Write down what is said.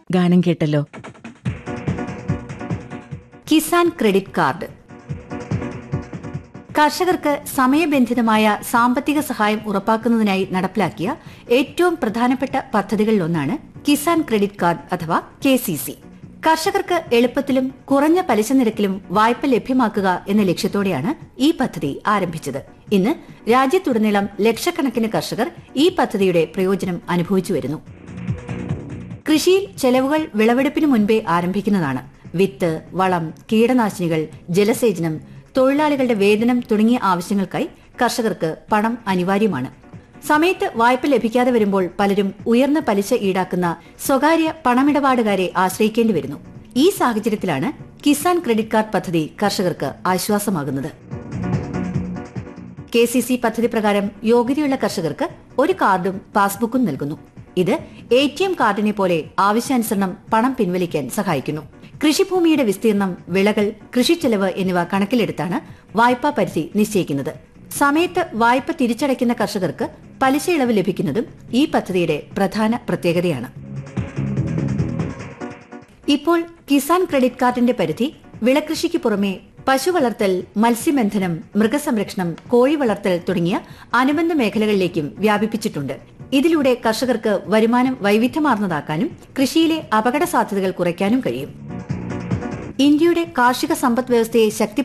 ഗാനം കേട്ടല്ലോ Kisan credit card കർഷകർക്ക് സമയബന്ധിതമായ സാമ്പത്തിക സഹായം ഉറപ്പാക്കുന്നതിനായി നടപ്പിലാക്കിയ ഏറ്റവും പ്രധാനപ്പെട്ട പദ്ധതികളിലൊന്നാണ് കിസാൻ ക്രെഡിറ്റ് കാർഡ് അഥവാ കെ സി സി കർഷകർക്ക് എളുപ്പത്തിലും കുറഞ്ഞ പലിശ നിരക്കിലും വായ്പ ലഭ്യമാക്കുക എന്ന ലക്ഷ്യത്തോടെയാണ് ഈ പദ്ധതി ആരംഭിച്ചത് ഇന്ന് രാജ്യത്തുടനീളം ലക്ഷക്കണക്കിന് കർഷകർ ഈ പദ്ധതിയുടെ പ്രയോജനം അനുഭവിച്ചു വരുന്നു കൃഷിയിൽ ചെലവുകൾ വിളവെടുപ്പിന് മുൻപേ ആരംഭിക്കുന്നതാണ് വിത്ത് വളം കീടനാശിനികൾ ജലസേചനം തൊഴിലാളികളുടെ വേതനം തുടങ്ങിയ ആവശ്യങ്ങൾക്കായി കർഷകർക്ക് പണം അനിവാര്യമാണ് സമയത്ത് വായ്പ ലഭിക്കാതെ വരുമ്പോൾ പലരും ഉയർന്ന പലിശ ഈടാക്കുന്ന സ്വകാര്യ പണമിടപാടുകാരെ ആശ്രയിക്കേണ്ടി വരുന്നു ഈ സാഹചര്യത്തിലാണ് കിസാൻ ക്രെഡിറ്റ് കാർഡ് പദ്ധതി കർഷകർക്ക് ആശ്വാസമാകുന്നത് കെ സി സി പദ്ധതി പ്രകാരം യോഗ്യതയുള്ള കർഷകർക്ക് ഒരു കാർഡും പാസ്ബുക്കും നൽകുന്നു ഇത് എ ടി എം കാർഡിനെ പോലെ ആവശ്യാനുസരണം പണം പിൻവലിക്കാൻ സഹായിക്കുന്നു കൃഷിഭൂമിയുടെ വിസ്തീർണം വിളകൾ കൃഷിച്ചെലവ് എന്നിവ കണക്കിലെടുത്താണ് വായ്പാ പരിധി നിശ്ചയിക്കുന്നത് സമയത്ത് വായ്പ തിരിച്ചടയ്ക്കുന്ന കർഷകർക്ക് പലിശ ഇളവ് ലഭിക്കുന്നതും ഈ പദ്ധതിയുടെ പ്രധാന പ്രത്യേകതയാണ് ഇപ്പോൾ കിസാൻ ക്രെഡിറ്റ് കാർഡിന്റെ പരിധി വിളകൃഷിക്ക് പുറമെ പശു വളർത്തൽ മത്സ്യബന്ധനം മൃഗസംരക്ഷണം കോഴി വളർത്തൽ തുടങ്ങിയ അനുബന്ധ മേഖലകളിലേക്കും വ്യാപിപ്പിച്ചിട്ടുണ്ട് ഇതിലൂടെ കർഷകർക്ക് വരുമാനം വൈവിധ്യമാർന്നതാക്കാനും കൃഷിയിലെ അപകട സാധ്യതകൾ കുറയ്ക്കാനും കഴിയും ഇന്ത്യയുടെ കാർഷിക സമ്പദ് വ്യവസ്ഥയെ ശക്തി